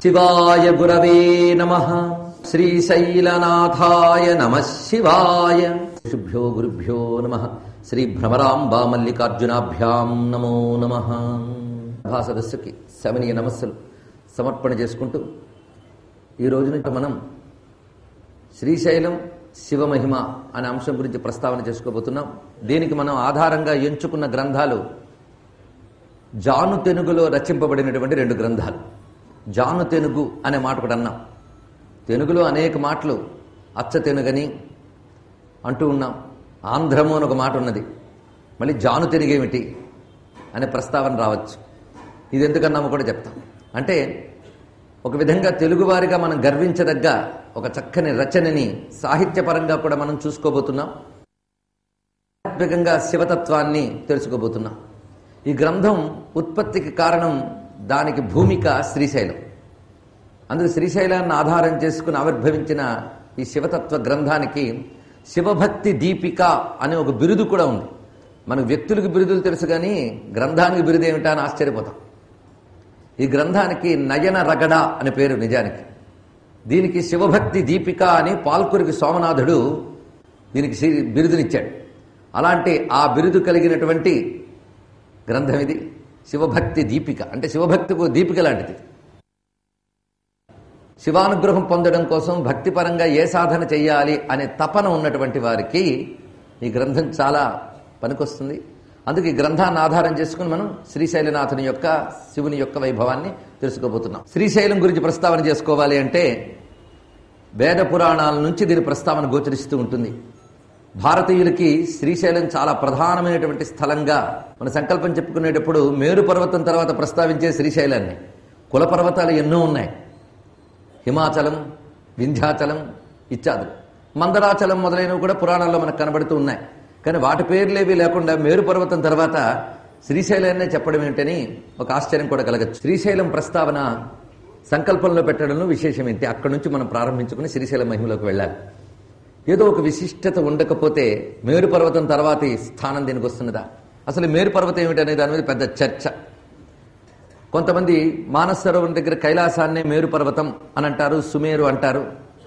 శివాయ గురవే నమ శ్రీశైలనాథాయ నమ శివాయ శుభ్యో గురుభ్యో నమ శ్రీ భ్రమరాంబా మల్లికార్జునాభ్యాం నమో నమ సభా సదస్సుకి శమనీయ నమస్సులు సమర్పణ చేసుకుంటూ ఈ రోజు నుంచి మనం శ్రీశైలం శివమహిమ అనే అంశం గురించి ప్రస్తావన చేసుకోబోతున్నాం దీనికి మనం ఆధారంగా ఎంచుకున్న గ్రంథాలు జాను తెనుగులో రచింపబడినటువంటి రెండు గ్రంథాలు జాను తెనుగు అనే మాట కూడా అన్నాం తెనుగులో అనేక మాటలు అచ్చ తెనుగని అంటూ ఉన్నాం ఆంధ్రము అని ఒక మాట ఉన్నది మళ్ళీ జాను తెనుగేమిటి అనే ప్రస్తావన రావచ్చు ఇది ఎందుకన్నామో కూడా చెప్తాం అంటే ఒక విధంగా తెలుగువారిగా మనం గర్వించదగ్గ ఒక చక్కని రచనని సాహిత్యపరంగా కూడా మనం చూసుకోబోతున్నాం ఆధ్యాత్మికంగా శివతత్వాన్ని తెలుసుకోబోతున్నాం ఈ గ్రంథం ఉత్పత్తికి కారణం దానికి భూమిక శ్రీశైలం అందుకు శ్రీశైలాన్ని ఆధారం చేసుకుని ఆవిర్భవించిన ఈ శివతత్వ గ్రంథానికి శివభక్తి దీపిక అనే ఒక బిరుదు కూడా ఉంది మనకు వ్యక్తులకు బిరుదులు తెలుసు కానీ గ్రంథానికి బిరుదు ఏమిటా అని ఆశ్చర్యపోతాం ఈ గ్రంథానికి నయన రగడ అని పేరు నిజానికి దీనికి శివభక్తి దీపిక అని పాల్కురికి సోమనాథుడు దీనికి శ్రీ- బిరుదునిచ్చాడు అలాంటి ఆ బిరుదు కలిగినటువంటి గ్రంథం ఇది శివభక్తి దీపిక అంటే శివభక్తికు దీపిక లాంటిది శివానుగ్రహం పొందడం కోసం భక్తిపరంగా ఏ సాధన చెయ్యాలి అనే తపన ఉన్నటువంటి వారికి ఈ గ్రంథం చాలా పనికొస్తుంది అందుకే ఈ గ్రంథాన్ని ఆధారం చేసుకుని మనం శ్రీశైలనాథుని యొక్క శివుని యొక్క వైభవాన్ని తెలుసుకోబోతున్నాం శ్రీశైలం గురించి ప్రస్తావన చేసుకోవాలి అంటే వేద పురాణాల నుంచి దీని ప్రస్తావన గోచరిస్తూ ఉంటుంది భారతీయులకి శ్రీశైలం చాలా ప్రధానమైనటువంటి స్థలంగా మన సంకల్పం చెప్పుకునేటప్పుడు మేరు పర్వతం తర్వాత ప్రస్తావించే శ్రీశైలాన్ని కుల పర్వతాలు ఎన్నో ఉన్నాయి హిమాచలం వింధ్యాచలం ఇత్యాదులు మందరాచలం మొదలైనవి కూడా పురాణాల్లో మనకు కనబడుతూ ఉన్నాయి కానీ వాటి పేర్లేవి లేకుండా మేరు పర్వతం తర్వాత శ్రీశైలాన్నే చెప్పడం ఏంటని ఒక ఆశ్చర్యం కూడా కలగచ్చు శ్రీశైలం ప్రస్తావన సంకల్పంలో పెట్టడంలో విశేషం ఏంటి అక్కడి నుంచి మనం ప్రారంభించుకుని శ్రీశైలం మహిమలోకి వెళ్ళాలి ఏదో ఒక విశిష్టత ఉండకపోతే మేరు పర్వతం తర్వాతి స్థానం దీనికి వస్తున్నదా అసలు మేరు పర్వతం ఏమిటనే దాని మీద పెద్ద చర్చ కొంతమంది మానస సరోవరం దగ్గర కైలాసాన్నే మేరు పర్వతం అని అంటారు సుమేరు అంటారు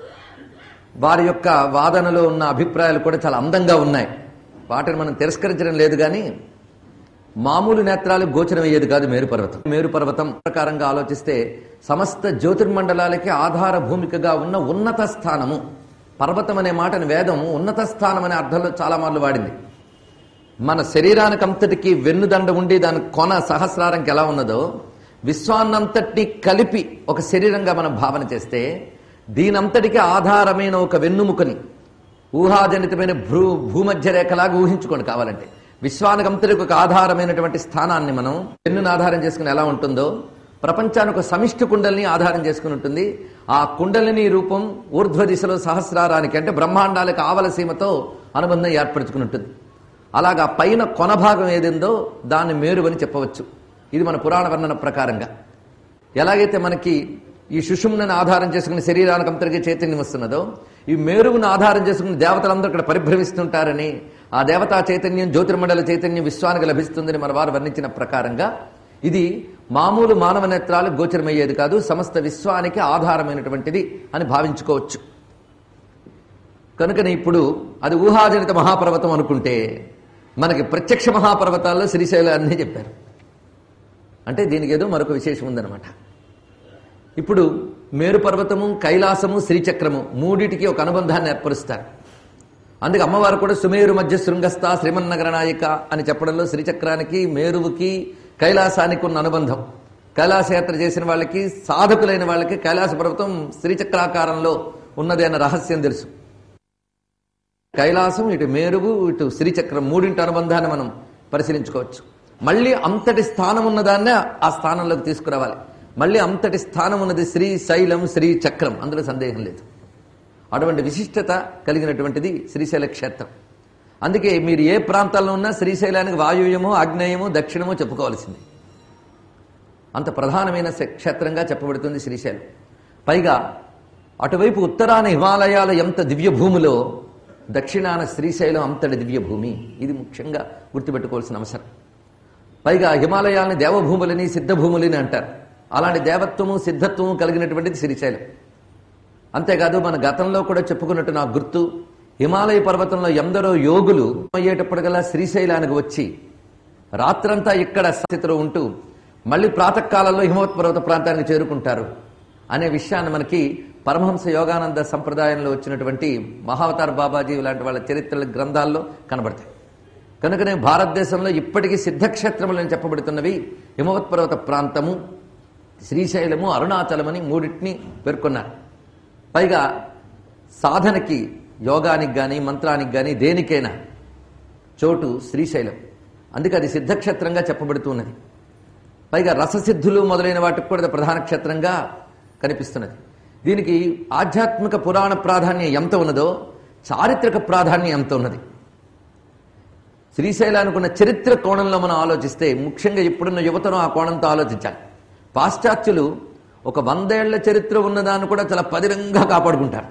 వారి యొక్క వాదనలో ఉన్న అభిప్రాయాలు కూడా చాలా అందంగా ఉన్నాయి వాటిని మనం తిరస్కరించడం లేదు కానీ మామూలు నేత్రాలు గోచరం అయ్యేది కాదు మేరు పర్వతం మేరు పర్వతం ప్రకారంగా ఆలోచిస్తే సమస్త జ్యోతిర్మండలాలకి ఆధార భూమికగా ఉన్న ఉన్నత స్థానము పర్వతం అనే మాటని వేదం ఉన్నత స్థానం అనే అర్థంలో చాలా మార్లు వాడింది మన శరీరానికి అంతటికి వెన్నుదండ ఉండి దాని కొన సహస్రారంకి ఎలా ఉన్నదో విశ్వాన్నంతటిని కలిపి ఒక శరీరంగా మనం భావన చేస్తే దీనంతటికి ఆధారమైన ఒక వెన్నుముకని ఊహాజనితమైన భూ భూమధ్య రేఖలాగా ఊహించుకోండి కావాలంటే విశ్వానికి అంతటికి ఒక ఆధారమైనటువంటి స్థానాన్ని మనం వెన్నును ఆధారం చేసుకుని ఎలా ఉంటుందో ప్రపంచానికి ఒక సమిష్టి కుండలిని ఆధారం చేసుకుని ఉంటుంది ఆ కుండలిని రూపం ఊర్ధ్వ దిశలో సహస్రారానికి అంటే బ్రహ్మాండాలకు ఆవలసీమతో అనుబంధం ఏర్పరచుకుని ఉంటుంది అలాగా పైన కొన భాగం ఏదిందో దాన్ని మేరు అని చెప్పవచ్చు ఇది మన పురాణ వర్ణన ప్రకారంగా ఎలాగైతే మనకి ఈ సుషుమ్నని ఆధారం చేసుకుని శరీరానికి అంతటికీ చైతన్యం వస్తున్నదో ఈ మేరువును ఆధారం చేసుకుని దేవతలందరూ ఇక్కడ పరిభ్రమిస్తుంటారని ఆ దేవతా చైతన్యం జ్యోతిర్మండల చైతన్యం విశ్వానికి లభిస్తుందని మన వారు వర్ణించిన ప్రకారంగా ఇది మామూలు మానవ నేత్రాలకు గోచరమయ్యేది కాదు సమస్త విశ్వానికి ఆధారమైనటువంటిది అని భావించుకోవచ్చు కనుకనే ఇప్పుడు అది ఊహాజనిత మహాపర్వతం అనుకుంటే మనకి ప్రత్యక్ష మహాపర్వతాల్లో శ్రీశైలాన్ని చెప్పారు అంటే దీనికి ఏదో మరొక విశేషం ఉందన్నమాట ఇప్పుడు మేరు పర్వతము కైలాసము శ్రీచక్రము మూడిటికి ఒక అనుబంధాన్ని ఏర్పరుస్తారు అందుకే అమ్మవారు కూడా సుమేరు మధ్య శృంగస్థ శ్రీమన్నగర నాయిక అని చెప్పడంలో శ్రీచక్రానికి మేరువుకి కైలాసానికి ఉన్న అనుబంధం కైలాసయాత్ర చేసిన వాళ్ళకి సాధకులైన వాళ్ళకి కైలాస పర్వతం శ్రీచక్రాకారంలో ఉన్నది అన్న రహస్యం తెలుసు కైలాసం ఇటు మేరువు ఇటు శ్రీచక్రం మూడింటి అనుబంధాన్ని మనం పరిశీలించుకోవచ్చు మళ్ళీ అంతటి స్థానం ఉన్నదాన్నే ఆ స్థానంలోకి తీసుకురావాలి మళ్ళీ అంతటి స్థానం ఉన్నది శ్రీ శైలం శ్రీ చక్రం అందులో సందేహం లేదు అటువంటి విశిష్టత కలిగినటువంటిది శ్రీశైల క్షేత్రం అందుకే మీరు ఏ ప్రాంతాల్లో ఉన్నా శ్రీశైలానికి వాయువ్యమో ఆగ్నేయమో దక్షిణమో చెప్పుకోవాల్సింది అంత ప్రధానమైన శ- క్షేత్రంగా చెప్పబడుతుంది శ్రీశైలం పైగా అటువైపు ఉత్తరాన హిమాలయాల ఎంత దివ్య భూమిలో దక్షిణాన శ్రీశైలం అంతటి దివ్య భూమి ఇది ముఖ్యంగా గుర్తుపెట్టుకోవాల్సిన అవసరం పైగా హిమాలయాల్ని దేవభూములని సిద్ధభూములని అంటారు అలాంటి దేవత్వము సిద్ధత్వము కలిగినటువంటిది శ్రీశైలం అంతేకాదు మన గతంలో కూడా చెప్పుకున్నట్టు నాకు గుర్తు హిమాలయ పర్వతంలో ఎందరో యోగులు అయ్యేటప్పటికల్లా శ్రీశైలానికి వచ్చి రాత్రంతా ఇక్కడ స్థితిలో ఉంటూ మళ్ళీ ప్రాతకాలంలో హిమవత్ పర్వత ప్రాంతానికి చేరుకుంటారు అనే విషయాన్ని మనకి పరమహంస యోగానంద సంప్రదాయంలో వచ్చినటువంటి మహావతార్ బాబాజీ లాంటి వాళ్ళ చరిత్రల గ్రంథాల్లో కనబడతాయి కనుకనే భారతదేశంలో ఇప్పటికీ సిద్ధక్షేత్రములని చెప్పబడుతున్నవి హిమవత్ పర్వత ప్రాంతము శ్రీశైలము అరుణాచలమని మూడింటిని పేర్కొన్నారు పైగా సాధనకి యోగానికి కానీ మంత్రానికి కానీ దేనికైనా చోటు శ్రీశైలం అందుకే అది సిద్ధక్షేత్రంగా చెప్పబడుతున్నది పైగా రససిద్ధులు మొదలైన వాటికి కూడా ప్రధాన క్షేత్రంగా కనిపిస్తున్నది దీనికి ఆధ్యాత్మిక పురాణ ప్రాధాన్యం ఎంత ఉన్నదో చారిత్రక ప్రాధాన్యం ఎంత ఉన్నది శ్రీశైలానికి ఉన్న చరిత్ర కోణంలో మనం ఆలోచిస్తే ముఖ్యంగా ఇప్పుడున్న యువతను ఆ కోణంతో ఆలోచించాలి పాశ్చాత్యులు ఒక వందేళ్ల చరిత్ర ఉన్నదాన్ని కూడా చాలా పదిరంగా కాపాడుకుంటారు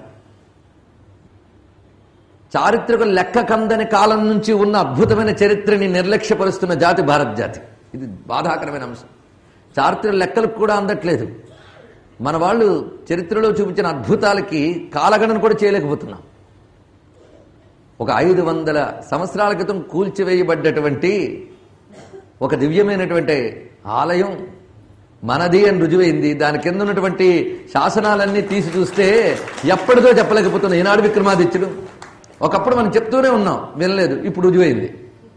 చారిత్రక లెక్క కందని కాలం నుంచి ఉన్న అద్భుతమైన చరిత్రని నిర్లక్ష్యపరుస్తున్న జాతి భారత జాతి ఇది బాధాకరమైన అంశం చారిత్రక లెక్కలకు కూడా అందట్లేదు మన వాళ్ళు చరిత్రలో చూపించిన అద్భుతాలకి కాలగణన కూడా చేయలేకపోతున్నాం ఒక ఐదు వందల సంవత్సరాల క్రితం కూల్చివేయబడ్డటువంటి ఒక దివ్యమైనటువంటి ఆలయం మనది అని రుజువైంది దాని కింద ఉన్నటువంటి శాసనాలన్నీ తీసి చూస్తే ఎప్పటిదో చెప్పలేకపోతున్నాం ఈనాడు విక్రమాదిత్యుడు ఒకప్పుడు మనం చెప్తూనే ఉన్నాం వినలేదు ఇప్పుడు రుజువైంది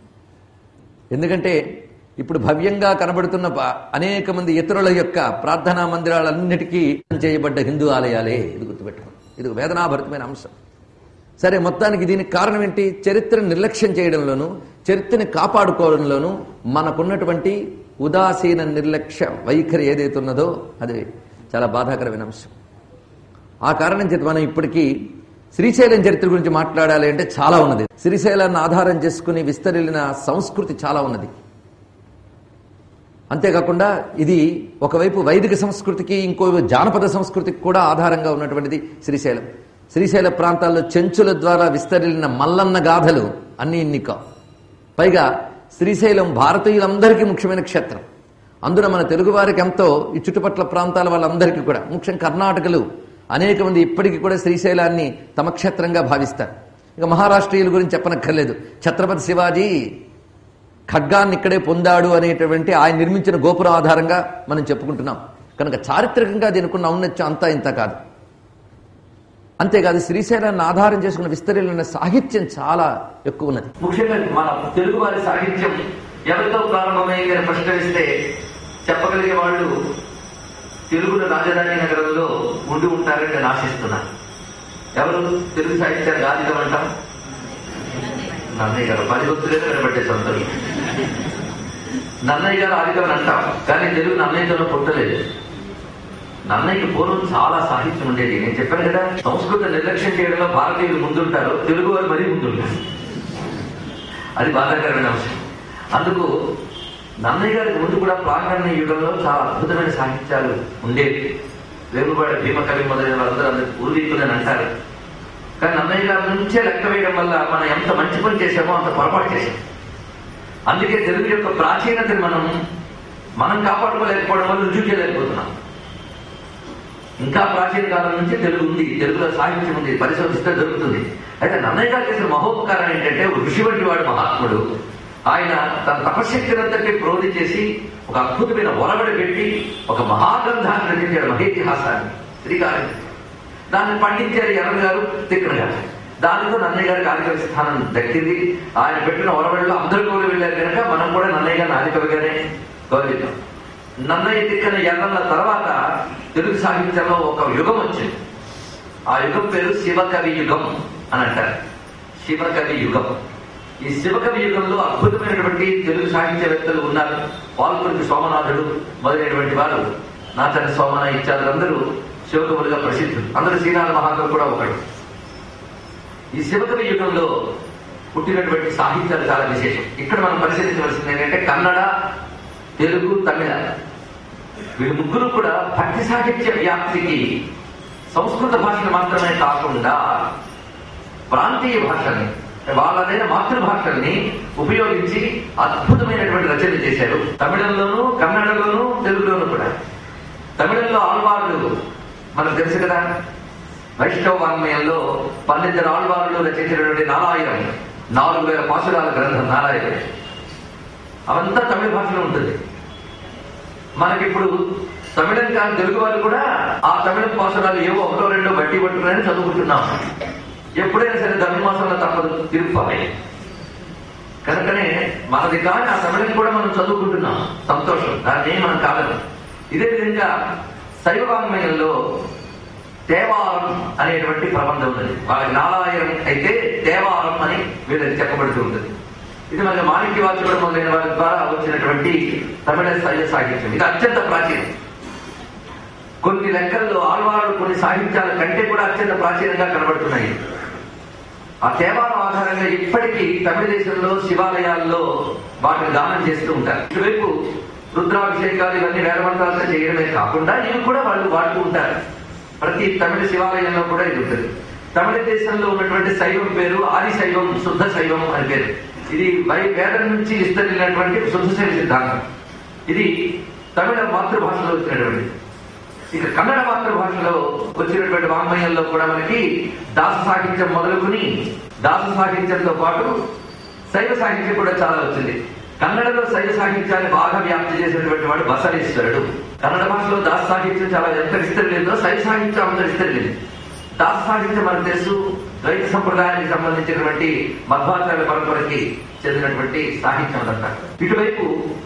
ఎందుకంటే ఇప్పుడు భవ్యంగా కనబడుతున్న ప- అనేక మంది ఇతరుల యొక్క ప్రార్థనా మందిరాలన్నిటికీ చేయబడ్డ హిందూ ఆలయాలే ఇది గుర్తుపెట్టుకోండి ఇది ఒక వేదనాభరితమైన అంశం సరే మొత్తానికి దీనికి కారణం ఏంటి చరిత్రను నిర్లక్ష్యం చేయడంలోనూ చరిత్రని కాపాడుకోవడంలోనూ మనకున్నటువంటి ఉదాసీన నిర్లక్ష్య వైఖరి ఏదైతే ఉన్నదో అది చాలా బాధాకరమైన అంశం ఆ కారణం చేత మనం ఇప్పటికీ శ్రీశైలం చరిత్ర గురించి మాట్లాడాలి అంటే చాలా ఉన్నది శ్రీశైలాన్ని ఆధారం చేసుకుని విస్తరిల్లిన సంస్కృతి చాలా ఉన్నది అంతేకాకుండా ఇది ఒకవైపు వైదిక సంస్కృతికి ఇంకో జానపద సంస్కృతికి కూడా ఆధారంగా ఉన్నటువంటిది శ్రీశైలం శ్రీశైల ప్రాంతాల్లో చెంచుల ద్వారా విస్తరిల్లిన మల్లన్న గాథలు అన్ని ఇన్ని కావు పైగా శ్రీశైలం భారతీయులందరికీ ముఖ్యమైన క్షేత్రం అందున మన తెలుగు వారికి ఎంతో ఈ చుట్టుపక్కల ప్రాంతాల వాళ్ళందరికీ కూడా ముఖ్యం కర్ణాటకలు అనేక మంది ఇప్పటికీ కూడా శ్రీశైలాన్ని తమ క్షేత్రంగా భావిస్తారు ఇక మహారాష్ట్రీయుల గురించి చెప్పనక్కర్లేదు ఛత్రపతి శివాజీ ఖడ్గాన్ని ఇక్కడే పొందాడు అనేటువంటి ఆయన నిర్మించిన గోపురం ఆధారంగా మనం చెప్పుకుంటున్నాం కనుక చారిత్రకంగా దీనికి ఉన్న ఔన్నత్యం అంతా ఇంత కాదు అంతేకాదు శ్రీశైలాన్ని ఆధారం చేసుకున్న విస్తరిల్లిన సాహిత్యం చాలా ఎక్కువ ఉన్నది ముఖ్యంగా మన తెలుగు వారి సాహిత్యం ఎవరితో ప్రారంభమైంది అని ప్రశ్న వేస్తే చెప్పగలిగే వాళ్ళు తెలుగులో రాజధాని నగరంలో ఉండి ఉంటారని నేను ఆశిస్తున్నాను ఎవరు తెలుగు సాహిత్యానికి ఆదికం అంటాం నన్నయ్య గారు పది గుర్తులే కనబట్టే సొంతలు నన్నయ్య గారు ఆదికం అని అంటాం కానీ తెలుగు నన్నయ్యతోనే పుట్టలేదు నన్నయ్యకి పూర్వం చాలా సాహిత్యం ఉండేది నేను చెప్పాను కదా సంస్కృత నిర్లక్ష్యం చేయడంలో భారతీయులు ముందుంటారు తెలుగు వారు మరీ ముందుంటారు అది బాధాకరమైన అంశం అందుకు నన్నయ్య గారికి ముందు కూడా ప్రాంగణ యుగంలో చాలా అద్భుతమైన సాహిత్యాలు ఉండేవి వేగుబాడి భీమకవి మొదలైన వాళ్ళందరూ అందరూ పూర్వీకులని అంటారు కానీ నన్నయ్య గారి నుంచే లెక్క వేయడం వల్ల మనం ఎంత మంచి పని చేశామో అంత పొరపాటు చేశాం అందుకే తెలుగు యొక్క ప్రాచీనతని మనం మనం కాపాడుకోలేకపోవడం వల్ల రుజువు చేయలేకపోతున్నాం ఇంకా ప్రాచీన కాలం నుంచి తెలుగు ఉంది తెలుగులో సాహిత్యం ఉంది పరిశోధిస్తే దొరుకుతుంది అయితే నన్నయ్య గారు చేసిన మహోపకారం ఏంటంటే ఒక ఋషి వంటి వాడు మహాత్ముడు ఆయన తన తపశక్తినంతటి ప్రోధి చేసి ఒక అద్భుతమైన ఒరవడి పెట్టి ఒక మహాగ్రంథాన్ని రచించాడు మహేతిహాసాన్ని శ్రీకారం దాన్ని పండించారు ఎర్ర గారు తిక్కన గారు దానితో నన్నయ్య గారికి ఆదికవి స్థానం దక్కింది ఆయన పెట్టిన ఒరవడిలో అందరూ కూడా వెళ్ళారు కనుక మనం కూడా నన్నయ్య గారిని ఆదికవిగానే గౌరవిద్దాం నన్నయ్య తిక్కన ఎర్రల తర్వాత తెలుగు సాహిత్యంలో ఒక యుగం వచ్చింది ఆ యుగం పేరు శివకవి యుగం అని అంటారు శివకవి యుగం ఈ శివకవి యుగంలో అద్భుతమైనటువంటి తెలుగు సాహిత్యవేత్తలు ఉన్నారు పాల్పూరికి సోమనాథుడు మొదలైనటువంటి వారు నాచని సోమన ఇత్యాదులందరూ శివకవులుగా ప్రసిద్ధులు అందరూ శ్రీనాథ మహాకవి కూడా ఒకడు ఈ శివకవి యుగంలో పుట్టినటువంటి సాహిత్యాలు చాలా విశేషం ఇక్కడ మనం పరిశీలించవలసింది ఏంటంటే కన్నడ తెలుగు తమిళ వీళ్ళు ముగ్గురు కూడా భక్తి సాహిత్య వ్యాప్తికి సంస్కృత భాషను మాత్రమే కాకుండా ప్రాంతీయ భాషల్ని వాళ్ళదైన మాతృభాషల్ని ఉపయోగించి అద్భుతమైనటువంటి రచనలు చేశారు తమిళంలోనూ కన్నడలోనూ తెలుగులోనూ కూడా తమిళంలో ఆళ్వార్లు మనకు తెలుసు కదా వైష్ణవ వాంగ్మయంలో పన్నెండు ఆళ్వార్లు రచించినటువంటి నారాయణం నాలుగు వేల పాసురాల గ్రంథం నారాయణం అవంతా తమిళ భాషలో ఉంటుంది మనకిప్పుడు తమిళం కాని తెలుగు వాళ్ళు కూడా ఆ తమిళం పాసురాలు ఏవో ఒకటో రెండో బట్టి పట్టుకుని చదువుకుంటున్నాం ఎప్పుడైనా సరే ధనుర్మాసంలో తప్పదు తిరుపాలి కనుకనే మనది కానీ ఆ తమిళం కూడా మనం చదువుకుంటున్నాం సంతోషం దాన్ని మనం కాదు ఇదే విధంగా శైవ వాంగ్మయంలో దేవారం అనేటువంటి ప్రబంధం ఉన్నది వాళ్ళకి నారాయణం అయితే దేవారం అని వీళ్ళకి చెప్పబడుతూ ఉంటుంది ఇది మనకి మాణిక్య వాచకుడు మొదలైన వారి ద్వారా వచ్చినటువంటి తమిళ శైవ సాహిత్యం ఇది అత్యంత ప్రాచీనం కొన్ని లెక్కల్లో ఆళ్వారులు కొన్ని సాహిత్యాల కంటే కూడా అత్యంత ప్రాచీనంగా కనబడుతున్నాయి ఆ దేవాలయం ఆధారంగా ఇప్పటికీ తమిళ దేశంలో శివాలయాల్లో వాటిని దానం చేస్తూ ఉంటారు ఇటువైపు రుద్రాభిషేకాలు ఇవన్నీ వేదమంత్రాలతో చేయడమే కాకుండా ఇవి కూడా వాళ్ళు వాడుతూ ఉంటారు ప్రతి తమిళ శివాలయంలో కూడా ఇది ఉంటుంది తమిళ దేశంలో ఉన్నటువంటి శైవం పేరు ఆది శైవం శుద్ధ శైవం అని పేరు ఇది వై వేదం నుంచి విస్తరినటువంటి శుద్ధ శైవ సిద్ధాంతం ఇది తమిళ మాతృభాషలో వచ్చినటువంటి ఇక కన్నడ మాతృభాషలో వచ్చినటువంటి వాంగ్మయంలో కూడా మనకి దాస సాహిత్యం మొదలుకొని దాస సాహిత్యంతో పాటు శైవ సాహిత్యం కూడా చాలా వచ్చింది కన్నడలో శైవ సాహిత్యాన్ని బాగా వ్యాప్తి చేసినటువంటి వాడు బసవేశ్వరుడు కన్నడ భాషలో దాస సాహిత్యం చాలా ఎంత విస్తరిందో శైవ సాహిత్యం అంత విస్తరించింది దాస సాహిత్యం మనకు తెలుసు ద్వైత సంప్రదాయానికి సంబంధించినటువంటి మధ్వాచార్య పరంపరకి చెందినటువంటి సాహిత్యం అదంతా ఇటువైపు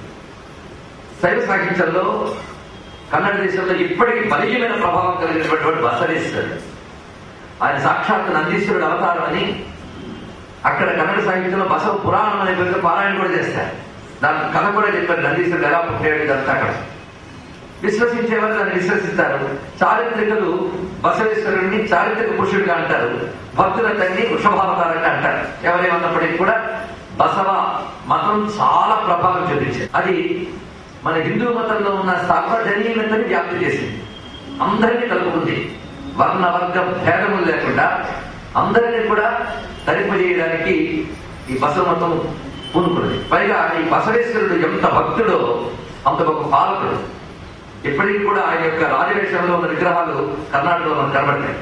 శైవ సాహిత్యంలో కన్నడ దేశంలో ఇప్పటికీ బలీయమైన ప్రభావం కలిగినటువంటి వాడు బసవేశ్వరుడు ఆయన సాక్షాత్ నందీశ్వరుడు అవతారం అని అక్కడ కన్నడ సాహిత్యంలో బసవ పురాణం అనే పేరుతో పారాయణ కూడా చేస్తారు దాని కథ కూడా చెప్పారు నందీశ్వరుడు ఎలా పుట్టాడు ఇదంతా అక్కడ విశ్వసించేవారు దాన్ని విశ్వసిస్తారు చారిత్రికలు బసవేశ్వరుడిని చారిత్రక పురుషుడిగా అంటారు భక్తుల తండ్రి వృషభావతారంగా అంటారు ఎవరేమన్నప్పటికీ కూడా బసవ మతం చాలా ప్రభావం చూపించింది అది మన హిందూ మతంలో ఉన్న సర్వజనీయతని వ్యాప్తి చేసింది అందరినీ కలుపుకుంది వర్ణ వర్గ భేదములు లేకుండా అందరినీ కూడా తరింపజేయడానికి ఈ బసవ మతం పూనుకున్నది పైగా ఈ బసవేశ్వరుడు ఎంత భక్తుడో అంత గొప్ప పాలకుడు ఇప్పటికీ కూడా ఆయన యొక్క రాజవేషంలో ఉన్న విగ్రహాలు కర్ణాటకలో మనకు కనబడతాయి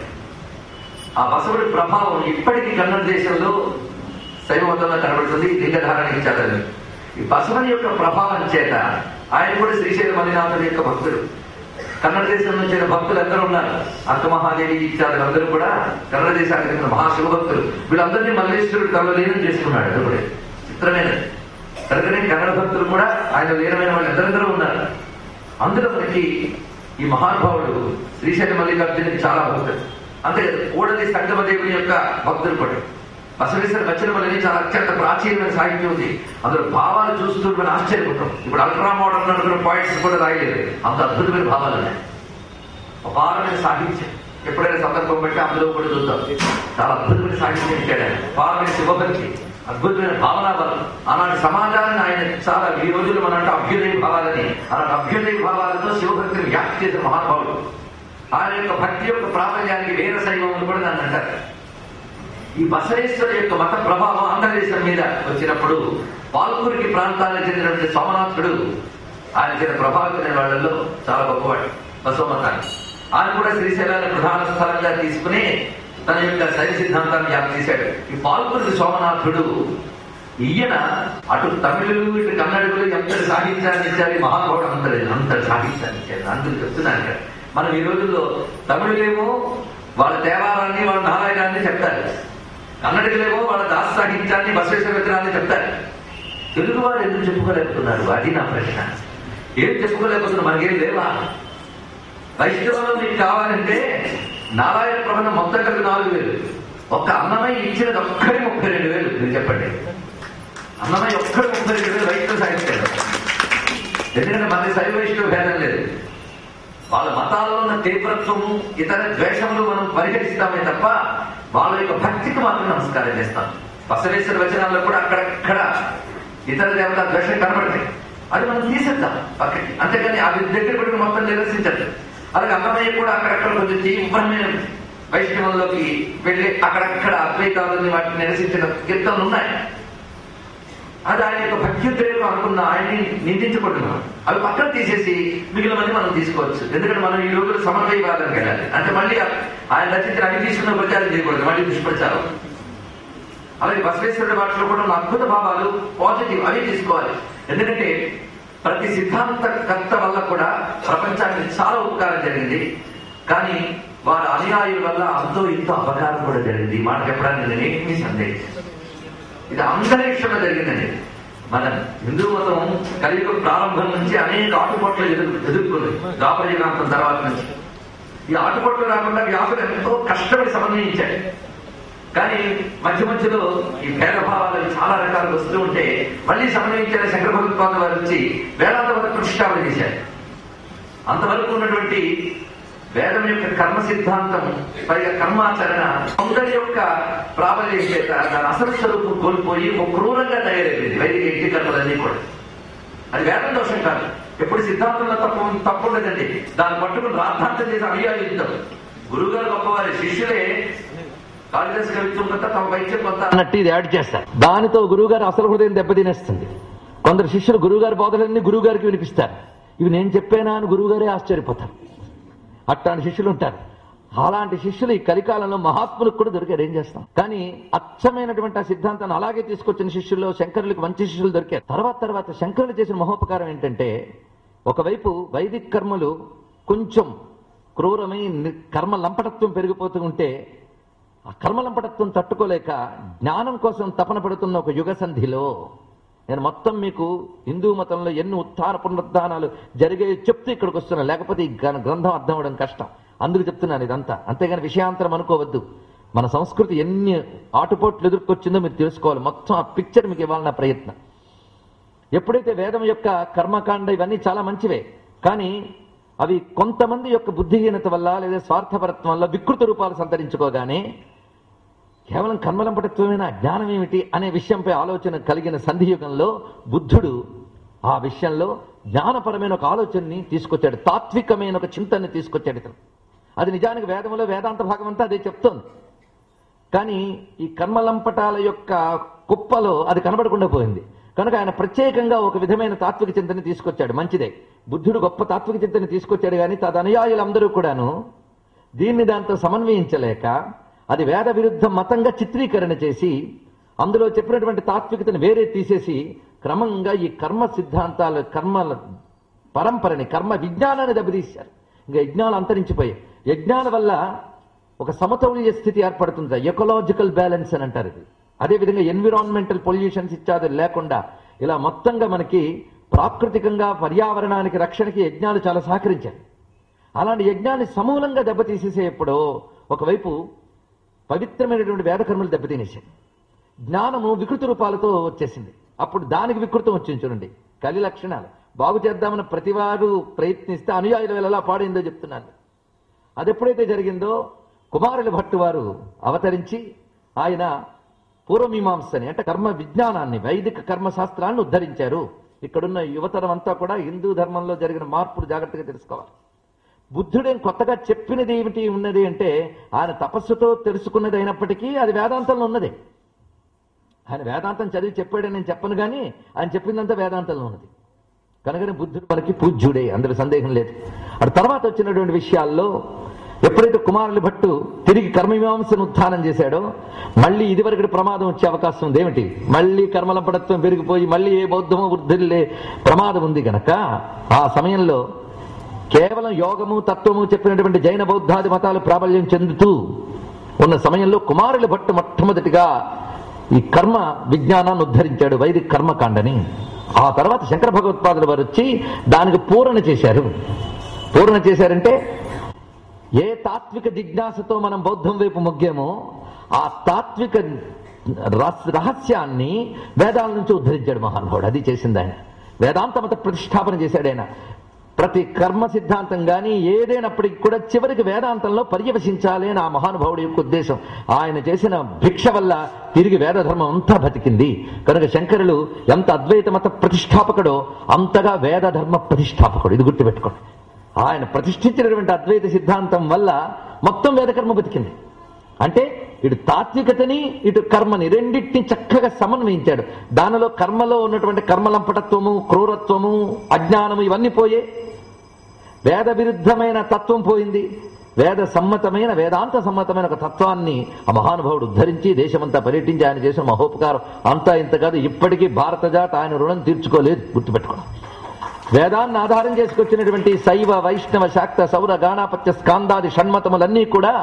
ఆ బసవుడి ప్రభావం ఇప్పటికీ కన్నడ దేశంలో శైవ మతంలో కనబడుతుంది లింగధారణ ఇచ్చాడని ఈ బసవని యొక్క ప్రభావం చేత ఆయన కూడా శ్రీశైల మల్లినాథుడి యొక్క భక్తుడు కన్నడ దేశం నుంచి వచ్చిన భక్తులు అందరూ ఉన్నారు అక్కమహాదేవి ఇత్యాదులు అందరూ కూడా కన్నడ దేశానికి చెందిన మహాశివ భక్తులు వీళ్ళందరినీ మల్లేశ్వరుడు తనలో లీనం చేసుకున్నాడు అది కూడా చిత్రమైనది కనుకనే కన్నడ భక్తులు కూడా ఆయన లీనమైన వాళ్ళు ఎందరెందరూ ఉన్నారు అందులో మనకి ఈ మహానుభావుడు శ్రీశైల మల్లికార్జునికి చాలా భక్తుడు అంతే కూడలి సంగమదేవుని యొక్క భక్తులు కూడా బసవేశ్వర వచనములని చాలా అత్యంత ప్రాచీనమైన సాహిత్యం ఉంది అందులో భావాలు చూస్తూ మనం ఆశ్చర్యపోతాం ఇప్పుడు అల్ట్రా మోడర్న్ అనుకున్న పాయింట్స్ కూడా రాయలేదు అంత అద్భుతమైన భావాలు ఉన్నాయి అపారమైన సాహిత్యం ఎప్పుడైనా సందర్భం బట్టి అందులో కూడా చూద్దాం చాలా అద్భుతమైన సాహిత్యం ఇచ్చాడు ఆయన అపారమైన శివభక్తి అద్భుతమైన భావనా బలం అలాంటి సమాజాన్ని ఆయన చాలా ఈ రోజులు మనం అంటే అభ్యుదయ భావాలని అలాంటి అభ్యుదయ భావాలతో శివభక్తిని వ్యాప్తి చేసిన మహానుభావుడు ఆయన యొక్క భక్తి యొక్క ప్రాబల్యానికి వీర శైవం అని కూడా దాన్ని అంటారు ఈ బసవేశ్వర యొక్క మత ప్రభావం ఆంధ్రదేశం మీద వచ్చినప్పుడు పాల్పూరికి ప్రాంతానికి చెందినటువంటి సోమనాథుడు ఆయన చేత ప్రభావితమైన వాళ్ళల్లో చాలా గొప్పవాడు బసవ మతాన్ని ఆయన కూడా శ్రీశైలాన్ని ప్రధాన స్థలంగా తీసుకుని తన యొక్క శైవ సిద్ధాంతాన్ని వ్యాప్తి చేశాడు ఈ పాల్పూరికి సోమనాథుడు ఈయన అటు తమిళులు ఇటు కన్నడులు ఎంతటి సాహిత్యాన్ని ఇచ్చారు ఈ మహానుభావుడు అంతటి అంతటి సాహిత్యాన్ని ఇచ్చారు అందుకు చెప్తున్నాను ఇక్కడ మనం ఈ రోజుల్లో తమిళులేమో వాళ్ళ దేవాలయాన్ని వాళ్ళ నారాయణాన్ని చెప్తారు కన్నడికులేమో వాళ్ళ దాస సాహిత్యాన్ని బసవేశ్వర విగ్రహాన్ని చెప్తారు తెలుగు వారు ఎందుకు చెప్పుకోలేకపోతున్నారు అది నా ప్రశ్న ఏం చెప్పుకోలేకపోతున్నారు మనకేం లేవా వైష్ణవంలో మీకు కావాలంటే నారాయణ ప్రబంధం మొత్తం కలిపి నాలుగు వేలు ఒక్క అన్నమయ్య ఇచ్చినది ఒక్కడి ముప్పై రెండు వేలు మీరు చెప్పండి అన్నమయ్య ఒక్కడి ముప్పై రెండు వేలు వైష్ణవ సాహిత్యం ఎందుకంటే మన శైవ వైష్ణవ భేదం లేదు వాళ్ళ మతాల్లో ఉన్న తీవ్రత్వము ఇతర ద్వేషములు మనం పరిహరిస్తామే తప్ప వాళ్ళ యొక్క భక్తికి మాత్రం నమస్కారం చేస్తాం బసవేశ్వర వచనాల్లో కూడా అక్కడక్కడ ఇతర దేవత ద్వేషం కనబడతాయి అది మనం తీసేద్దాం పక్కకి అంతేగాని అది దగ్గర పెట్టుకుని మొత్తం నిరసించదు అలాగే అన్నమయ్య కూడా అక్కడక్కడ కొంచెం తీవ్రమైన వైష్ణవంలోకి వెళ్ళి అక్కడక్కడ అద్వైతాలని వాటిని నిరసించిన కీర్తనలు ఉన్నాయి అది ఆయన యొక్క భక్త్యుద్రేకం అనుకున్న ఆయన్ని నిందించబడుతున్నాం అవి పక్కన తీసేసి మిగిలిన మంది మనం తీసుకోవచ్చు ఎందుకంటే మనం ఈ రోజులు సమన్వయవాదానికి వెళ్ళాలి అంటే మళ్ళీ ఆయన రచించిన అవి తీసుకున్న ప్రచారం చేయకూడదు మళ్ళీ దుష్ప్రచారం అలాగే బసవేశ్వరుడి భాషలో కూడా ఉన్న అద్భుత భావాలు పాజిటివ్ అవి తీసుకోవాలి ఎందుకంటే ప్రతి సిద్ధాంత కర్త వల్ల కూడా ప్రపంచానికి చాలా ఉపకారం జరిగింది కానీ వారి అనుయాయుల వల్ల అంతో ఇంతో అపకారం కూడా జరిగింది ఈ మాట చెప్పడానికి నేను ఏమీ సందేహం ఇది అందరి విషయంలో జరిగిందండి మన హిందూ మతం కలియుగ ప్రారంభం నుంచి అనేక ఆటుపోట్లు ఎదురు ఎదుర్కొంది ద్వాపరయుగాంతం తర్వాత నుంచి ఈ ఆటుపోట్లు రాకుండా వ్యాసుడు ఎంతో కష్టపడి సమన్వయించాడు కానీ మధ్య మధ్యలో ఈ భేదభావాలు చాలా రకాలు వస్తూ ఉంటే మళ్ళీ సమన్వయించిన శంకర భగవత్పాద వారు వచ్చి వేదాంత మత ప్రతిష్టాపన చేశారు అంతవరకు ఉన్నటువంటి వేదం యొక్క కర్మ సిద్ధాంతం పైగా కర్మాచరణ అందరి యొక్క ప్రాబల్యం చేత దాని అసలు స్వరూపం కోల్పోయి ఒక క్రూరంగా తయారైపోయింది వైదిక యజ్ఞ కర్మలన్నీ కూడా అది వేదం దోషం కాదు ఎప్పుడు సిద్ధాంతంలో తప్పు తప్పు ఉండదండి దాన్ని పట్టుకుని రాద్ధాంతం చేసి అభియాయుద్ధం గురువుగారు గొప్పవారి శిష్యులే కాళిదాస్ కవిత్వం కొంత తమ వైద్యం కొంత అన్నట్టు ఇది యాడ్ చేస్తారు దానితో గురువుగారు అసలు హృదయం దెబ్బతినేస్తుంది కొందరు శిష్యులు గురువుగారి బోధలన్నీ గురువుగారికి వినిపిస్తారు ఇవి నేను చెప్పానా అని గురువుగారే ఆశ్చర్యపోతారు అట్లాంటి శిష్యులు ఉంటారు అలాంటి శిష్యులు ఈ కలికాలంలో మహాత్ములకు కూడా దొరికారు ఏం చేస్తాం కానీ అచ్చమైనటువంటి ఆ సిద్ధాంతాన్ని అలాగే తీసుకొచ్చిన శిష్యుల్లో శంకరులకు మంచి శిష్యులు దొరికారు తర్వాత తర్వాత శంకరులు చేసిన మహోపకారం ఏంటంటే ఒకవైపు వైదిక కర్మలు కొంచెం క్రూరమై ని- కర్మ లంపటత్వం పెరిగిపోతూ ఉంటే ఆ కర్మలంపటత్వం తట్టుకోలేక జ్ఞానం కోసం తపన పడుతున్న ఒక యుగ సంధిలో నేను మొత్తం మీకు హిందూ మతంలో ఎన్ని ఉత్థాన పునరుద్ధానాలు జరిగాయో చెప్తూ ఇక్కడికి వస్తున్నా లేకపోతే ఈ గ్ర- గ్రంథం అర్థం అవడం కష్టం అందుకు చెప్తున్నాను ఇదంతా అంతేగాని విషయాంతరం అనుకోవద్దు మన సంస్కృతి ఎన్ని ఆటుపోట్లు ఎదుర్కొచ్చిందో మీరు తెలుసుకోవాలి మొత్తం ఆ పిక్చర్ మీకు ఇవ్వాలన్న ప్రయత్నం ఎప్పుడైతే వేదం యొక్క కర్మకాండ ఇవన్నీ చాలా మంచివే కానీ అవి కొంతమంది యొక్క బుద్ధిహీనత వల్ల లేదా స్వార్థపరత్వం వల్ల వికృత రూపాలు సంతరించుకోగానే కేవలం కర్మలంపటత్వమేనా జ్ఞానం ఏమిటి అనే విషయంపై ఆలోచన కలిగిన సంధియుగంలో బుద్ధుడు ఆ విషయంలో జ్ఞానపరమైన ఒక ఆలోచనని తీసుకొచ్చాడు తాత్వికమైన ఒక చింతనని తీసుకొచ్చాడు ఇతను అది నిజానికి వేదంలో వేదాంత భాగం అంతా అదే చెప్తోంది కానీ ఈ కర్మలంపటాల యొక్క కుప్పలో అది కనబడకుండా పోయింది కనుక ఆయన ప్రత్యేకంగా ఒక విధమైన తాత్విక చింతన తీసుకొచ్చాడు మంచిదే బుద్ధుడు గొప్ప తాత్విక చింతన తీసుకొచ్చాడు కానీ తదనుయాయులందరూ కూడాను దీన్ని దాంతో సమన్వయించలేక అది వేద విరుద్ధ మతంగా చిత్రీకరణ చేసి అందులో చెప్పినటువంటి తాత్వికతను వేరే తీసేసి క్రమంగా ఈ కర్మ సిద్ధాంతాల కర్మల పరంపరని కర్మ విజ్ఞానాన్ని దెబ్బతీశారు ఇంకా యజ్ఞాలు అంతరించిపోయాయి యజ్ఞాల వల్ల ఒక సమతౌల్య స్థితి ఏర్పడుతుంది ఎకలాజికల్ బ్యాలెన్స్ అని అంటారు ఇది అదేవిధంగా ఎన్విరాన్మెంటల్ పొల్యూషన్స్ ఇత్యాదులు లేకుండా ఇలా మొత్తంగా మనకి ప్రాకృతికంగా పర్యావరణానికి రక్షణకి యజ్ఞాలు చాలా సహకరించాయి అలాంటి యజ్ఞాన్ని సమూలంగా దెబ్బతీసేసేప్పుడు ఒకవైపు పవిత్రమైనటువంటి వేదకర్మలు దెబ్బతినేసాయి జ్ఞానము వికృత రూపాలతో వచ్చేసింది అప్పుడు దానికి వికృతం వచ్చింది చూడండి కలి లక్షణాలు బాగు చేద్దామని ప్రతివారు ప్రయత్నిస్తే అనుయాయుల వేళ ఎలా పాడైందో చెప్తున్నాను అది ఎప్పుడైతే జరిగిందో కుమారుల భట్టు వారు అవతరించి ఆయన పూర్వమీమాంసని అంటే కర్మ విజ్ఞానాన్ని వైదిక కర్మ శాస్త్రాన్ని ఉద్ధరించారు ఇక్కడున్న యువతరం అంతా కూడా హిందూ ధర్మంలో జరిగిన మార్పులు జాగ్రత్తగా తెలుసుకోవాలి బుద్ధుడేం కొత్తగా చెప్పినది ఏమిటి ఉన్నది అంటే ఆయన తపస్సుతో తెలుసుకున్నది అయినప్పటికీ అది వేదాంతంలో ఉన్నదే ఆయన వేదాంతం చదివి చెప్పాడని నేను చెప్పను కానీ ఆయన చెప్పిందంతా వేదాంతంలో ఉన్నది కనుకనే బుద్ధుడు మనకి పూజ్యుడే అందులో సందేహం లేదు అటు తర్వాత వచ్చినటువంటి విషయాల్లో ఎప్పుడైతే కుమారుల భట్టు తిరిగి కర్మమీమాంసను ఉత్థానం చేశాడో మళ్ళీ ఇదివరకటి ప్రమాదం వచ్చే అవకాశం ఉంది ఏమిటి మళ్ళీ కర్మలంపడత్వం పెరిగిపోయి మళ్ళీ ఏ బౌద్ధమో వృద్ధిల్లే ప్రమాదం ఉంది గనక ఆ సమయంలో కేవలం యోగము తత్వము చెప్పినటువంటి జైన బౌద్ధాది మతాలు ప్రాబల్యం చెందుతూ ఉన్న సమయంలో కుమారుల భట్టు మొట్టమొదటిగా ఈ కర్మ విజ్ఞానాన్ని ఉద్ధరించాడు వైదిక కర్మకాండని ఆ తర్వాత శంకర భగవత్పాదుల వారు వచ్చి దానికి పూరణ చేశారు పూరణ చేశారంటే ఏ తాత్విక జిజ్ఞాసతో మనం బౌద్ధం వైపు మొగ్గామో ఆ తాత్విక రహస్- రహస్యాన్ని వేదాల నుంచి ఉద్ధరించాడు మహానుభావుడు అది చేసింది ఆయన వేదాంత మత ప్రతిష్టాపన చేశాడు ఆయన ప్రతి కర్మ సిద్ధాంతం కానీ ఏదైనప్పటికీ కూడా చివరికి వేదాంతంలో పర్యవసించాలి అని ఆ మహానుభావుడి యొక్క ఉద్దేశం ఆయన చేసిన భిక్ష వల్ల తిరిగి వేద ధర్మం అంతా బతికింది కనుక శంకరులు ఎంత అద్వైత మత ప్రతిష్టాపకుడో అంతగా వేద ధర్మ ప్రతిష్టాపకుడు ఇది గుర్తుపెట్టుకోండి ఆయన ప్రతిష్ఠించినటువంటి అద్వైత సిద్ధాంతం వల్ల మొత్తం వేదకర్మ బతికింది అంటే ఇటు తాత్వికతని ఇటు కర్మని రెండింటిని చక్కగా సమన్వయించాడు దానిలో కర్మలో ఉన్నటువంటి కర్మలంపటత్వము క్రూరత్వము అజ్ఞానము ఇవన్నీ పోయే వేద విరుద్ధమైన తత్వం పోయింది వేద సమ్మతమైన వేదాంత సమ్మతమైన ఒక తత్వాన్ని ఆ మహానుభావుడు ఉద్ధరించి దేశమంతా పర్యటించి ఆయన చేసిన మహోపకారం అంతా ఇంత కాదు ఇప్పటికీ భారత జాత ఆయన రుణం తీర్చుకోలేదు గుర్తుపెట్టుకోవడం వేదాన్ని ఆధారం చేసుకొచ్చినటువంటి శైవ వైష్ణవ శాక్త సౌర గాణాపత్య స్కాందాది షణ్మతములన్నీ కూడా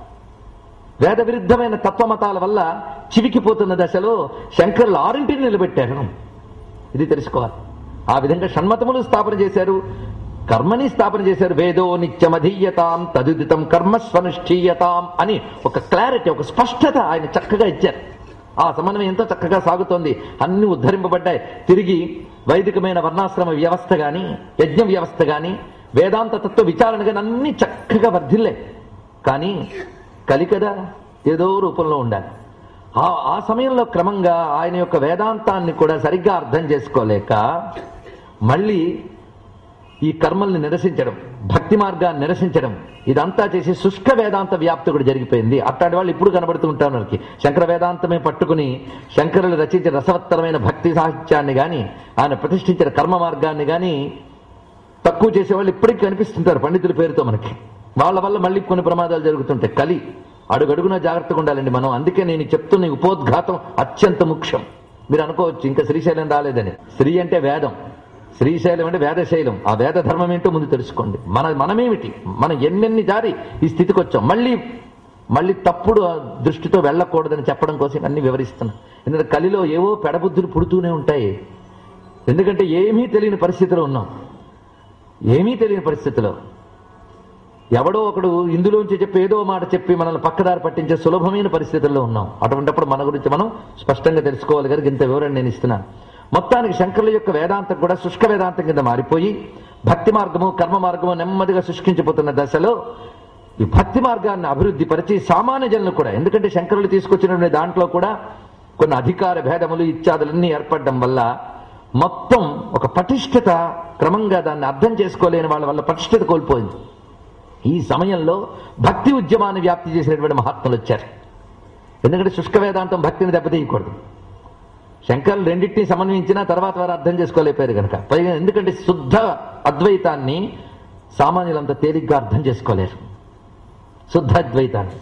వేద విరుద్ధమైన తత్వమతాల వల్ల చివికిపోతున్న దశలో శంకరులు ఆరింటిని నిలబెట్టారు ఇది తెలుసుకోవాలి ఆ విధంగా షణ్మతములు స్థాపన చేశారు కర్మని స్థాపన చేశారు వేదో నిత్యమధీయతాం తదుదితం కర్మస్వనుష్ఠీయతాం అని ఒక క్లారిటీ ఒక స్పష్టత ఆయన చక్కగా ఇచ్చారు ఆ సమన్వయం ఎంతో చక్కగా సాగుతోంది అన్ని ఉద్ధరింపబడ్డాయి తిరిగి వైదికమైన వర్ణాశ్రమ వ్యవస్థ గాని యజ్ఞ వ్యవస్థ గాని వేదాంత తత్వ విచారణ గాని అన్ని చక్కగా వర్ధిల్లే కానీ కలి కదా ఏదో రూపంలో ఉండాలి ఆ ఆ సమయంలో క్రమంగా ఆయన యొక్క వేదాంతాన్ని కూడా సరిగ్గా అర్థం చేసుకోలేక మళ్ళీ ఈ కర్మల్ని నిరసించడం భక్తి మార్గాన్ని నిరసించడం ఇదంతా చేసి శుష్క వేదాంత వ్యాప్తి కూడా జరిగిపోయింది అట్లాంటి వాళ్ళు ఇప్పుడు కనబడుతూ ఉంటారు మనకి శంకర వేదాంతమే పట్టుకుని శంకరులు రచించిన రసవత్తరమైన భక్తి సాహిత్యాన్ని గాని ఆయన ప్రతిష్ఠించిన కర్మ మార్గాన్ని గాని తక్కువ చేసేవాళ్ళు ఇప్పటికీ కనిపిస్తుంటారు పండితుల పేరుతో మనకి వాళ్ళ వల్ల మళ్ళీ కొన్ని ప్రమాదాలు జరుగుతుంటాయి కలి అడుగడుగున జాగ్రత్తగా ఉండాలండి మనం అందుకే నేను చెప్తున్న ఈ ఉపోద్ఘాతం అత్యంత ముఖ్యం మీరు అనుకోవచ్చు ఇంకా శ్రీశైలం రాలేదని శ్రీ అంటే వేదం శ్రీశైలం అంటే వేదశైలం ఆ వేద ధర్మం ఏంటో ముందు తెలుసుకోండి మన మనమేమిటి మనం ఎన్నెన్ని జారి ఈ స్థితికి వచ్చాం మళ్ళీ మళ్ళీ తప్పుడు దృష్టితో వెళ్ళకూడదని చెప్పడం కోసం అన్ని వివరిస్తున్నా ఎందుకంటే కలిలో ఏవో పెడబుద్ధులు పుడుతూనే ఉంటాయి ఎందుకంటే ఏమీ తెలియని పరిస్థితిలో ఉన్నాం ఏమీ తెలియని పరిస్థితిలో ఎవడో ఒకడు ఇందులోంచి చెప్పి ఏదో మాట చెప్పి మనల్ని పక్కదారి పట్టించే సులభమైన పరిస్థితుల్లో ఉన్నాం అటువంటిప్పుడు మన గురించి మనం స్పష్టంగా తెలుసుకోవాలి కనుక ఇంత వివరణ నేను ఇస్తున్నాను మొత్తానికి శంకరుల యొక్క వేదాంతం కూడా శుష్క వేదాంతం కింద మారిపోయి భక్తి మార్గము కర్మ మార్గము నెమ్మదిగా శుష్కించిపోతున్న దశలో ఈ భక్తి మార్గాన్ని అభివృద్ధి పరిచి సామాన్య జనులు కూడా ఎందుకంటే శంకరులు తీసుకొచ్చినటువంటి దాంట్లో కూడా కొన్ని అధికార భేదములు ఇత్యాదులన్నీ ఏర్పడడం వల్ల మొత్తం ఒక పటిష్టత క్రమంగా దాన్ని అర్థం చేసుకోలేని వాళ్ళ వల్ల పటిష్టత కోల్పోయింది ఈ సమయంలో భక్తి ఉద్యమాన్ని వ్యాప్తి చేసినటువంటి మహాత్ములు వచ్చారు ఎందుకంటే శుష్క వేదాంతం భక్తిని దెబ్బతీయకూడదు శంకరులు రెండింటిని సమన్వయించిన తర్వాత వారు అర్థం చేసుకోలేకపోయారు కనుక పైగా ఎందుకంటే శుద్ధ అద్వైతాన్ని సామాన్యులంతా తేలిగ్గా అర్థం చేసుకోలేరు శుద్ధ అద్వైతాన్ని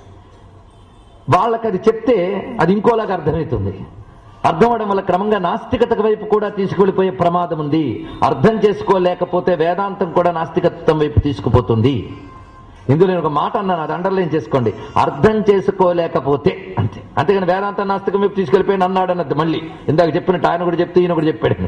వాళ్ళకి అది చెప్తే అది ఇంకోలాగా అర్థమవుతుంది అర్థం అవడం వల్ల క్రమంగా నాస్తికత వైపు కూడా తీసుకెళ్లిపోయే ప్రమాదం ఉంది అర్థం చేసుకోలేకపోతే వేదాంతం కూడా నాస్తికత్వం వైపు తీసుకుపోతుంది ఇందులో నేను ఒక మాట అన్నాను అది అండర్లైన్ చేసుకోండి అర్థం చేసుకోలేకపోతే అంతే అంతేగాని వేదాంతం నాస్తికం వైపు తీసుకెళ్ళిపోయి అన్నాడు అన్నది మళ్ళీ ఇందాక చెప్పినట్టు ఆయన కూడా చెప్తే ఈయన కూడా చెప్పాడు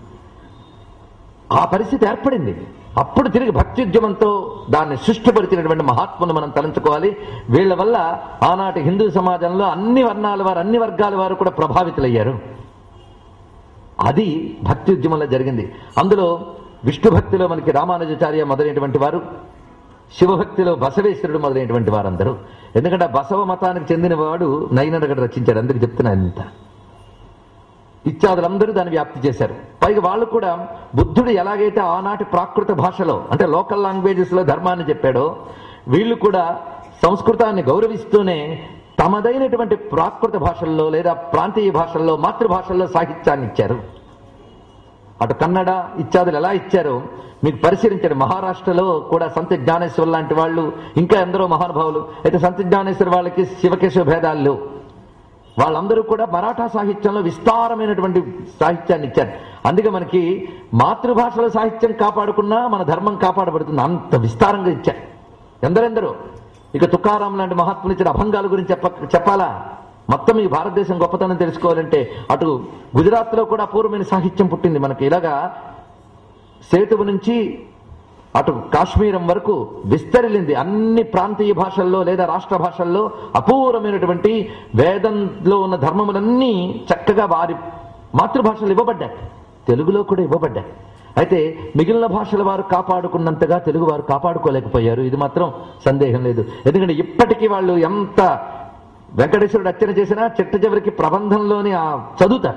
ఆ పరిస్థితి ఏర్పడింది అప్పుడు తిరిగి భక్త్యుద్యమంతో దాన్ని సృష్టిపరిచినటువంటి మహాత్మును మనం తలంచుకోవాలి వీళ్ళ వల్ల ఆనాటి హిందూ సమాజంలో అన్ని వర్ణాల వారు అన్ని వర్గాల వారు కూడా ప్రభావితులయ్యారు అది భక్తి ఉద్యమంలో జరిగింది అందులో విష్ణు భక్తిలో మనకి రామానుజాచార్య మొదలైనటువంటి వారు శివభక్తిలో బసవేశ్వరుడు మొదలైనటువంటి వారందరూ ఎందుకంటే ఆ బసవ మతానికి చెందినవాడు నయనరగడ రచించాడు అందుకు చెప్తున్నాను ఇంత ఇత్యాదులందరూ దాన్ని వ్యాప్తి చేశారు పైగా వాళ్ళు కూడా బుద్ధుడు ఎలాగైతే ఆనాటి ప్రాకృత భాషలో అంటే లోకల్ లాంగ్వేజెస్ లో ధర్మాన్ని చెప్పాడో వీళ్ళు కూడా సంస్కృతాన్ని గౌరవిస్తూనే తమదైనటువంటి ప్రాకృత భాషల్లో లేదా ప్రాంతీయ భాషల్లో మాతృభాషల్లో సాహిత్యాన్ని ఇచ్చారు అటు కన్నడ ఇత్యాదులు ఎలా ఇచ్చారో మీకు పరిశీలించండి మహారాష్ట్రలో కూడా సంత జ్ఞానేశ్వర్ లాంటి వాళ్ళు ఇంకా ఎందరో మహానుభావులు అయితే సంత జ్ఞానేశ్వర్ వాళ్ళకి శివకేశవ భేదాలు వాళ్ళందరూ కూడా మరాఠా సాహిత్యంలో విస్తారమైనటువంటి సాహిత్యాన్ని ఇచ్చారు అందుకే మనకి మాతృభాషలో సాహిత్యం కాపాడుకున్నా మన ధర్మం కాపాడబడుతుంది అంత విస్తారంగా ఇచ్చారు ఎందరెందరో ఇక తుకారాం లాంటి మహాత్ములు ఇచ్చిన అభంగాల గురించి చెప్ప చెప్పాలా మొత్తం ఈ భారతదేశం గొప్పతనం తెలుసుకోవాలంటే అటు గుజరాత్లో కూడా అపూర్వమైన సాహిత్యం పుట్టింది మనకి ఇలాగా సేతువు నుంచి అటు కాశ్మీరం వరకు విస్తరిల్లింది అన్ని ప్రాంతీయ భాషల్లో లేదా రాష్ట్ర భాషల్లో అపూర్వమైనటువంటి వేదంలో ఉన్న ధర్మములన్నీ చక్కగా వారి మాతృభాషలు ఇవ్వబడ్డాయి తెలుగులో కూడా ఇవ్వబడ్డాయి అయితే మిగిలిన భాషల వారు కాపాడుకున్నంతగా తెలుగు వారు కాపాడుకోలేకపోయారు ఇది మాత్రం సందేహం లేదు ఎందుకంటే ఇప్పటికీ వాళ్ళు ఎంత వెంకటేశ్వరుడు అర్చన చేసినా చిట్ట చివరికి ప్రబంధంలోని ఆ చదువుతారు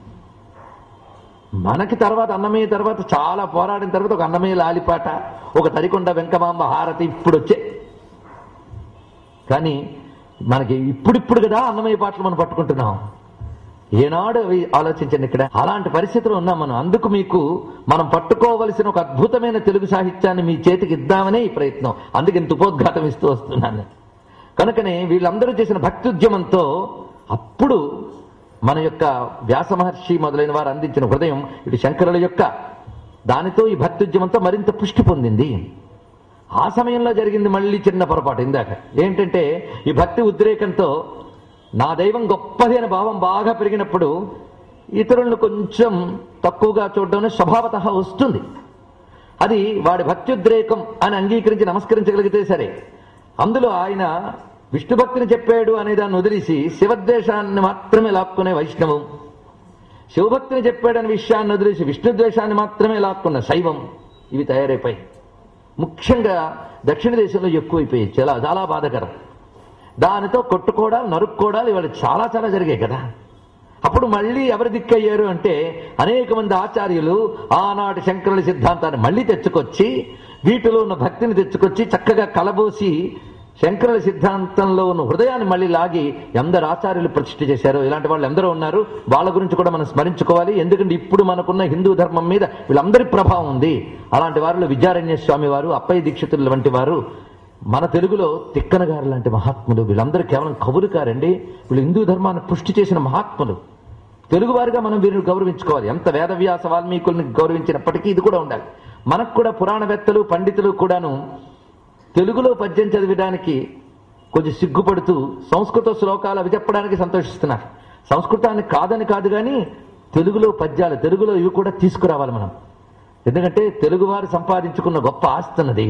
మనకి తర్వాత అన్నమయ్య తర్వాత చాలా పోరాడిన తర్వాత ఒక అన్నమయ్య లాలిపాట ఒక తరికొండ వెంకమాంబ హారతి ఇప్పుడు వచ్చే కానీ మనకి ఇప్పుడిప్పుడు కదా అన్నమయ్య పాటలు మనం పట్టుకుంటున్నాం ఏనాడు అవి ఆలోచించండి ఇక్కడ అలాంటి పరిస్థితిలో ఉన్నాం మనం అందుకు మీకు మనం పట్టుకోవలసిన ఒక అద్భుతమైన తెలుగు సాహిత్యాన్ని మీ చేతికి ఇద్దామనే ఈ ప్రయత్నం అందుకే ఇంత ఉపోద్ఘాతం ఇస్తూ వస్తున్నాను కనుకనే వీళ్ళందరూ చేసిన భక్తి ఉద్యమంతో అప్పుడు మన యొక్క వ్యాస మహర్షి మొదలైన వారు అందించిన హృదయం ఇటు శంకరుల యొక్క దానితో ఈ భక్తి ఉద్యమంతో మరింత పుష్టి పొందింది ఆ సమయంలో జరిగింది మళ్ళీ చిన్న పొరపాటు ఇందాక ఏంటంటే ఈ భక్తి ఉద్రేకంతో నా దైవం గొప్పది అనే భావం బాగా పెరిగినప్పుడు ఇతరులను కొంచెం తక్కువగా చూడడం స్వభావత వస్తుంది అది వాడి భక్త్యుద్రేకం అని అంగీకరించి నమస్కరించగలిగితే సరే అందులో ఆయన విష్ణు భక్తిని చెప్పాడు అనే దాన్ని వదిలేసి శివద్వేషాన్ని మాత్రమే లాక్కునే వైష్ణవం శివభక్తిని చెప్పాడనే విషయాన్ని వదిలేసి విష్ణుద్వేషాన్ని మాత్రమే లాక్కున్న శైవం ఇవి తయారైపోయి ముఖ్యంగా దక్షిణ దేశంలో ఎక్కువైపోయాయి చాలా చాలా బాధకరం దానితో కొట్టుకోవడాలు నరుక్కోవడాలు ఇవాళ చాలా చాలా జరిగాయి కదా అప్పుడు మళ్ళీ ఎవరు దిక్కయ్యారు అంటే అనేక మంది ఆచార్యులు ఆనాటి శంకరుల సిద్ధాంతాన్ని మళ్ళీ తెచ్చుకొచ్చి వీటిలో ఉన్న భక్తిని తెచ్చుకొచ్చి చక్కగా కలబోసి శంకరుల సిద్ధాంతంలో ఉన్న హృదయాన్ని మళ్ళీ లాగి ఎందరు ఆచార్యులు ప్రతిష్ఠ చేశారు ఇలాంటి వాళ్ళు ఎందరో ఉన్నారు వాళ్ళ గురించి కూడా మనం స్మరించుకోవాలి ఎందుకంటే ఇప్పుడు మనకున్న హిందూ ధర్మం మీద వీళ్ళందరి ప్రభావం ఉంది అలాంటి వారిలో విద్యారణ్య స్వామి వారు అప్పయ్య దీక్షితుల వంటి వారు మన తెలుగులో తిక్కన గారు లాంటి మహాత్ములు వీళ్ళందరూ కేవలం కవులు కారండి వీళ్ళు హిందూ ధర్మాన్ని పుష్టి చేసిన మహాత్ములు తెలుగువారిగా మనం వీరిని గౌరవించుకోవాలి ఎంత వేదవ్యాస వాల్మీకుల్ని గౌరవించినప్పటికీ ఇది కూడా ఉండాలి మనకు కూడా పురాణవేత్తలు పండితులు కూడాను తెలుగులో పద్యం చదివడానికి కొంచెం సిగ్గుపడుతూ సంస్కృత శ్లోకాలు అవి చెప్పడానికి సంతోషిస్తున్నారు సంస్కృతాన్ని కాదని కాదు కానీ తెలుగులో పద్యాలు తెలుగులో ఇవి కూడా తీసుకురావాలి మనం ఎందుకంటే తెలుగువారు సంపాదించుకున్న గొప్ప ఆస్తి ఉన్నది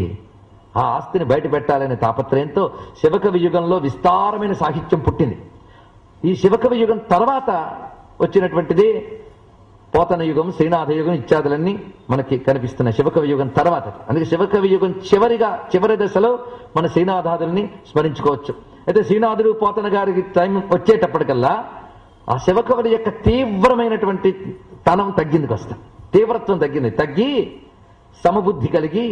ఆ ఆస్తిని బయట పెట్టాలనే తాపత్రయంతో శివకవి యుగంలో విస్తారమైన సాహిత్యం పుట్టింది ఈ శివకవి యుగం తర్వాత వచ్చినటువంటిది పోతన యుగం శ్రీనాథ యుగం ఇత్యాదులన్నీ మనకి కనిపిస్తున్న శివకవి యుగం తర్వాత అందుకే శివకవి యుగం చివరిగా చివరి దశలో మన శ్రీనాథాదుల్ని స్మరించుకోవచ్చు అయితే శ్రీనాథుడు పోతన గారికి టైం వచ్చేటప్పటికల్లా ఆ శివకవుల యొక్క తీవ్రమైనటువంటి తనం తగ్గింది వస్తా తీవ్రత్వం తగ్గింది తగ్గి సమబుద్ధి కలిగి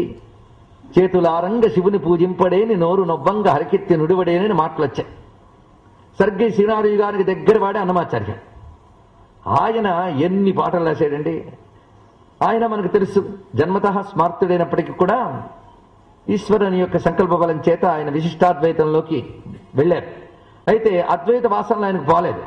చేతులారంగ శివుని పూజింపడేని నోరు నొవ్వంగ హరికెత్తి నుడివడేనని మాటలు వచ్చాయి సర్గే శ్రీనాథు గారికి దగ్గర వాడే అన్నమాచార్య ఆయన ఎన్ని పాటలు రాశాడండి ఆయన మనకు తెలుసు జన్మత స్మార్తుడైనప్పటికీ కూడా ఈశ్వరుని యొక్క సంకల్ప బలం చేత ఆయన విశిష్టాద్వైతంలోకి వెళ్ళారు అయితే అద్వైత వాసనలు ఆయనకు పోలేదు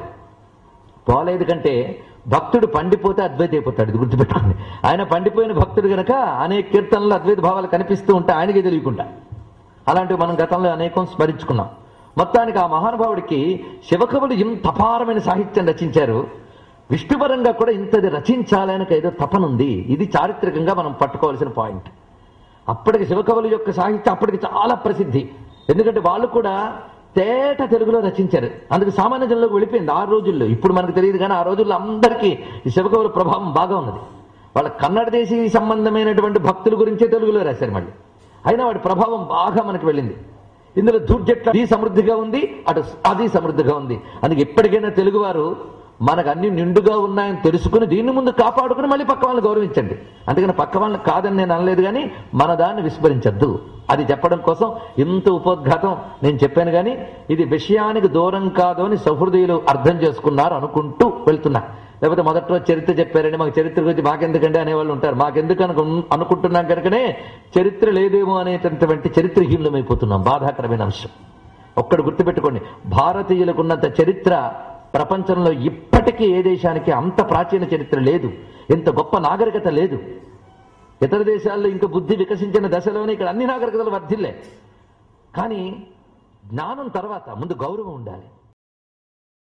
పోలేదు కంటే భక్తుడు పండిపోతే అద్వైత అయిపోతాడు ఇది గుర్తుపెట్టుకోండి ఆయన పండిపోయిన భక్తుడు గనక అనేక కీర్తనలు అద్వైత భావాలు కనిపిస్తూ ఉంటే ఆయనకి తెలియకుండా అలాంటివి మనం గతంలో అనేకం స్మరించుకున్నాం మొత్తానికి ఆ మహానుభావుడికి శివకవులు ఇంత అపారమైన సాహిత్యం రచించారు విష్ణుపరంగా కూడా ఇంతది రచించాలని ఏదో తపనుంది ఇది చారిత్రకంగా మనం పట్టుకోవాల్సిన పాయింట్ అప్పటికి శివకవుల యొక్క సాహిత్యం అప్పటికి చాలా ప్రసిద్ధి ఎందుకంటే వాళ్ళు కూడా తేట తెలుగులో రచించారు అందుకు సామాన్య జనంలోకి వెళ్ళిపోయింది ఆ రోజుల్లో ఇప్పుడు మనకు తెలియదు కానీ ఆ రోజుల్లో అందరికీ ఈ శివకవుల ప్రభావం బాగా ఉన్నది వాళ్ళ కన్నడ దేశీ సంబంధమైనటువంటి భక్తుల గురించే తెలుగులో రాశారు మళ్ళీ అయినా వాడి ప్రభావం బాగా మనకు వెళ్ళింది ఇందులో దూర్జట్ల అది సమృద్ధిగా ఉంది అటు అది సమృద్ధిగా ఉంది అందుకే ఎప్పటికైనా తెలుగువారు మనకు అన్ని నిండుగా ఉన్నాయని తెలుసుకుని దీన్ని ముందు కాపాడుకుని మళ్ళీ పక్క వాళ్ళని గౌరవించండి అందుకని పక్క వాళ్ళని కాదని నేను అనలేదు కానీ మన దాన్ని విస్మరించద్దు అది చెప్పడం కోసం ఇంత ఉపోద్ఘాతం నేను చెప్పాను కానీ ఇది విషయానికి దూరం కాదు అని సహృదయులు అర్థం చేసుకున్నారు అనుకుంటూ వెళ్తున్నా లేకపోతే మొదట్లో చరిత్ర చెప్పారండి మాకు చరిత్ర గురించి మాకెందుకండి అనేవాళ్ళు ఉంటారు మాకెందుకు అనుకు అనుకుంటున్నాం కనుకనే చరిత్ర లేదేమో అనేటటువంటి చరిత్రహీనులమైపోతున్నాం బాధాకరమైన అంశం ఒక్కడు గుర్తుపెట్టుకోండి భారతీయులకున్నంత చరిత్ర ప్రపంచంలో ఇప్పటికీ ఏ దేశానికి అంత ప్రాచీన చరిత్ర లేదు ఇంత గొప్ప నాగరికత లేదు ఇతర దేశాల్లో ఇంకా బుద్ధి వికసించిన దశలోనే ఇక్కడ అన్ని నాగరికతలు వర్ధిల్లే కానీ జ్ఞానం తర్వాత ముందు గౌరవం ఉండాలి